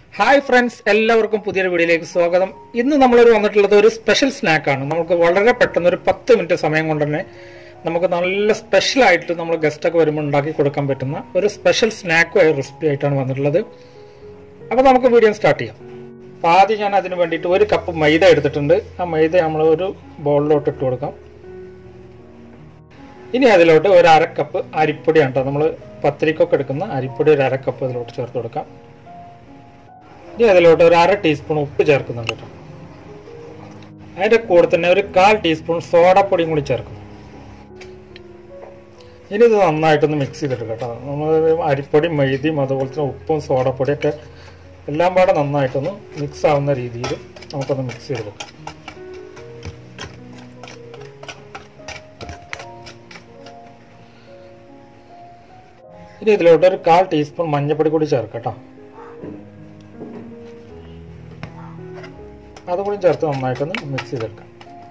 hi friends എല്ലാവർക്കും പുതിയൊരു വീഡിയോയിലേക്ക് സ്വാഗതം ഇന്ന് നമ്മളൊരു വന്നിട്ടുള്ളത് ഒരു സ്പെഷ്യൽ സ്നാക്കാണ് നമുക്ക് വളരെ പെട്ടെന്ന് ഒരു പത്ത് മിനിറ്റ് സമയം കൊണ്ട് തന്നെ നമുക്ക് നല്ല സ്പെഷ്യൽ ആയിട്ട് നമ്മൾ ഗസ്റ്റ് ഒക്കെ വരുമ്പോൾ ഉണ്ടാക്കി കൊടുക്കാൻ പറ്റുന്ന ഒരു സ്പെഷ്യൽ സ്നാക്കുമായ റെസിപ്പി ആയിട്ടാണ് വന്നിട്ടുള്ളത് അപ്പോൾ നമുക്ക് വീഡിയോ സ്റ്റാർട്ട് ചെയ്യാം അപ്പോൾ ആദ്യം ഞാൻ അതിന് വേണ്ടിയിട്ട് ഒരു കപ്പ് മൈദ എടുത്തിട്ടുണ്ട് ആ മൈദ നമ്മൾ ഒരു ബോളിലോട്ട് ഇട്ട് കൊടുക്കാം ഇനി അതിലോട്ട് ഒരു അര കപ്പ് അരിപ്പൊടിയാണ് കേട്ടോ നമ്മൾ പത്തിരിക്കൊക്കെ എടുക്കുന്ന അരിപ്പൊടി ഒരു അര കപ്പ് അതിലോട്ട് ചേർത്ത് കൊടുക്കാം ഇനി അതിലോട്ട് ഒരു അര ടീസ്പൂൺ ഉപ്പ് ചേർക്കുന്നുണ്ട് കേട്ടോ അതിൻ്റെ കൂടെ തന്നെ ഒരു കാൽ ടീസ്പൂൺ സോഡപ്പൊടിയും കൂടി ചേർക്കുന്നു ഇനി ഇത് നന്നായിട്ടൊന്ന് മിക്സ് ചെയ്തെടുക്കാം കേട്ടോ നമ്മൾ അരിപ്പൊടി മൈദയും അതുപോലെ തന്നെ ഉപ്പും സോഡപ്പൊടിയൊക്കെ എല്ലാം പാടെ നന്നായിട്ടൊന്ന് മിക്സ് ആവുന്ന രീതിയിൽ നമുക്കൊന്ന് മിക്സ് ചെയ്തെടുക്കാം ഇനി ഇതിലോട്ട് ഒരു കാൽ ടീസ്പൂൺ മഞ്ഞൾപ്പൊടി കൂടി ചേർക്കാം കേട്ടോ അതുകൂടി ചേർത്ത് നന്നായിട്ടൊന്ന് മിക്സ് ചെയ്തെടുക്കാം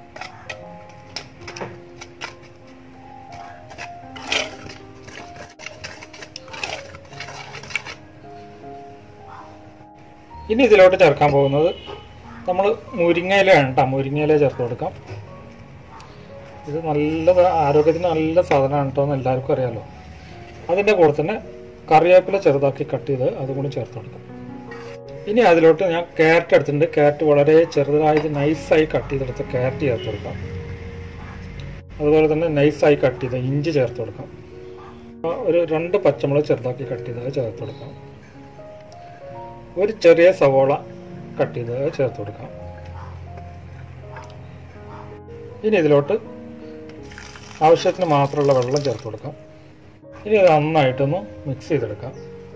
ഇനി ഇതിലോട്ട് ചേർക്കാൻ പോകുന്നത് നമ്മൾ മുരിങ്ങയിലയാണ് കേട്ടോ മുരിങ്ങയില ചേർത്ത് കൊടുക്കാം ഇത് നല്ല ആരോഗ്യത്തിന് നല്ല സാധനമാണ് കേട്ടോ എന്ന് എല്ലാവർക്കും അറിയാമല്ലോ അതിൻ്റെ കൂടെ തന്നെ കറിവേപ്പില ചെറുതാക്കി കട്ട് ചെയ്ത് അതും കൂടി ചേർത്ത് കൊടുക്കാം ഇനി അതിലോട്ട് ഞാൻ ക്യാരറ്റ് എടുത്തിട്ടുണ്ട് ക്യാരറ്റ് വളരെ ചെറുതായിട്ട് നൈസായി കട്ട് ചെയ്തെടുത്ത് ക്യാരറ്റ് ചേർത്ത് കൊടുക്കാം അതുപോലെ തന്നെ നൈസായി കട്ട് ചെയ്ത ഇഞ്ചി ചേർത്ത് കൊടുക്കാം ഒരു രണ്ട് പച്ചമുളക് ചെറുതാക്കി കട്ട് ചെയ്തത് ചേർത്ത് കൊടുക്കാം ഒരു ചെറിയ സവോള കട്ട് ചെയ്തത് ചേർത്ത് കൊടുക്കാം ഇനി ഇതിലോട്ട് ആവശ്യത്തിന് മാത്രമുള്ള വെള്ളം ചേർത്ത് കൊടുക്കാം ഇനി ഇത് നന്നായിട്ടൊന്ന് മിക്സ് ചെയ്തെടുക്കാം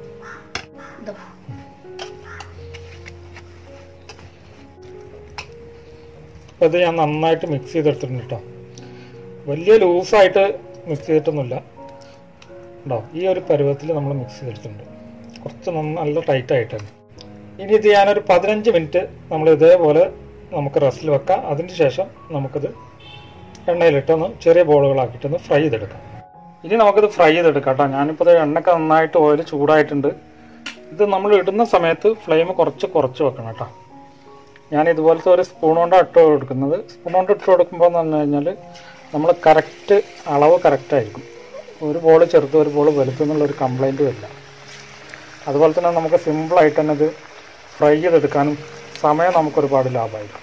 അപ്പോൾ ഇത് ഞാൻ നന്നായിട്ട് മിക്സ് ചെയ്തെടുത്തിട്ടുണ്ട് കേട്ടോ വലിയ ലൂസായിട്ട് മിക്സ് ചെയ്തിട്ടൊന്നുമില്ല ഉണ്ടോ ഈ ഒരു പരുവത്തിൽ നമ്മൾ മിക്സ് ചെയ്തെടുത്തിട്ടുണ്ട് കുറച്ച് നന്ന നല്ല ടൈറ്റ് ആയിട്ടാണ് ഇനി ഇത് ഞാനൊരു പതിനഞ്ച് മിനിറ്റ് നമ്മൾ ഇതേപോലെ നമുക്ക് റെസ്റ്റിൽ വെക്കാം അതിന് ശേഷം നമുക്കിത് എണ്ണയിലിട്ടൊന്ന് ചെറിയ ബോളുകളാക്കിയിട്ടൊന്ന് ഫ്രൈ ചെയ്തെടുക്കാം ഇനി നമുക്കിത് ഫ്രൈ ചെയ്തെടുക്കാം കേട്ടോ ഞാനിപ്പോൾ ഇത് എണ്ണയൊക്കെ നന്നായിട്ട് ഓയിൽ ചൂടായിട്ടുണ്ട് ഇത് നമ്മൾ ഇടുന്ന സമയത്ത് ഫ്ലെയിം കുറച്ച് കുറച്ച് വെക്കണം കേട്ടോ ഞാൻ ഇതുപോലത്തെ ഒരു സ്പൂൺ കൊണ്ട് ഇട്ട് കൊടുക്കുന്നത് സ്പൂൺ കൊണ്ട് ഇട്ട് കൊടുക്കുമ്പോൾ എന്ന് പറഞ്ഞു കഴിഞ്ഞാൽ നമ്മൾ കറക്റ്റ് അളവ് കറക്റ്റ് ആയിരിക്കും ഒരു ബോൾ ചെറുത് ഒരു ബോൾ വലുതെന്നുള്ളൊരു കംപ്ലൈൻറ്റ് വരില്ല അതുപോലെ തന്നെ നമുക്ക് സിമ്പിളായിട്ട് തന്നെ ഇത് ഫ്രൈ ചെയ്തെടുക്കാനും സമയം നമുക്ക് ഒരുപാട് ലാഭമായിരിക്കും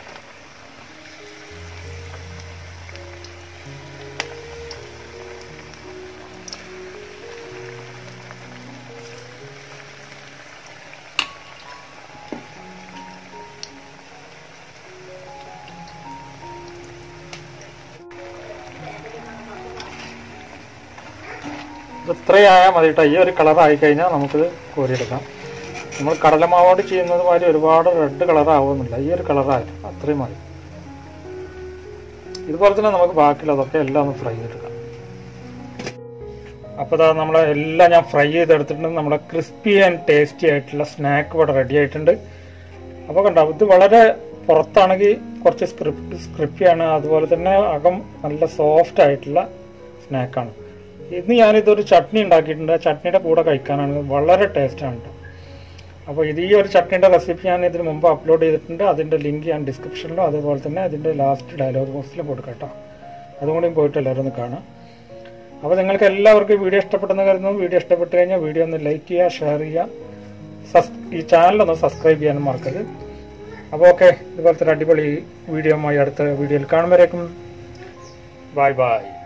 ഇത്രയായാൽ മതി കേട്ടോ ഈ ഒരു കളർ ആയി കഴിഞ്ഞാൽ നമുക്കിത് കോരിയെടുക്കാം നമ്മൾ കടലമാവോട് ചെയ്യുന്നത് മാതിരി ഒരുപാട് റെഡ് കളർ ആവുന്നില്ല ഈ ഒരു കളറായി അത്രയും മതി ഇതുപോലെ തന്നെ നമുക്ക് ബാക്കിയുള്ളതൊക്കെ എല്ലാം ഒന്ന് ഫ്രൈ ചെയ്തെടുക്കാം അപ്പോൾ ഇതാ നമ്മളെ എല്ലാം ഞാൻ ഫ്രൈ ചെയ്തെടുത്തിട്ടുണ്ട് നമ്മുടെ ക്രിസ്പി ആൻഡ് ടേസ്റ്റി ആയിട്ടുള്ള സ്നാക്ക് ഇവിടെ റെഡി ആയിട്ടുണ്ട് അപ്പോൾ കണ്ടോ ഇത് വളരെ പുറത്താണെങ്കിൽ കുറച്ച് സ്ക്രിപ്റ്റ് സ്ക്രിപ്പിയാണ് അതുപോലെ തന്നെ അകം നല്ല സോഫ്റ്റ് ആയിട്ടുള്ള സ്നാക്കാണ് ഇന്ന് ഞാനിതൊരു ചട്നി ഉണ്ടാക്കിയിട്ടുണ്ട് ആ ചട്നിയുടെ കൂടെ കഴിക്കാനാണ് വളരെ ടേസ്റ്റാണ് കേട്ടോ അപ്പോൾ ഇത് ഈ ഒരു ചട്നിയുടെ റെസിപ്പി ഞാൻ ഇതിന് മുമ്പ് അപ്ലോഡ് ചെയ്തിട്ടുണ്ട് അതിൻ്റെ ലിങ്ക് ഞാൻ ഡിസ്ക്രിപ്ഷനിലും അതുപോലെ തന്നെ അതിൻ്റെ ലാസ്റ്റ് ഡയലോഗ് ബോക്സിലും കൊടുക്കാം കേട്ടോ അതും കൂടി പോയിട്ട് എല്ലാവരും ഒന്ന് കാണാം അപ്പോൾ നിങ്ങൾക്ക് എല്ലാവർക്കും ഈ വീഡിയോ ഇഷ്ടപ്പെട്ടെന്ന് കരുതുന്നു വീഡിയോ ഇഷ്ടപ്പെട്ട് കഴിഞ്ഞാൽ വീഡിയോ ഒന്ന് ലൈക്ക് ചെയ്യുക ഷെയർ ചെയ്യുക സബ് ഈ ചാനലൊന്ന് സബ്സ്ക്രൈബ് ചെയ്യാനും മറക്കരുത് അപ്പോൾ ഓക്കെ ഇതുപോലത്തെ ഒരു അടിപൊളി വീഡിയോയുമായി അടുത്ത വീഡിയോയിൽ കാണുമ്പോഴേക്കും ബൈ ബൈ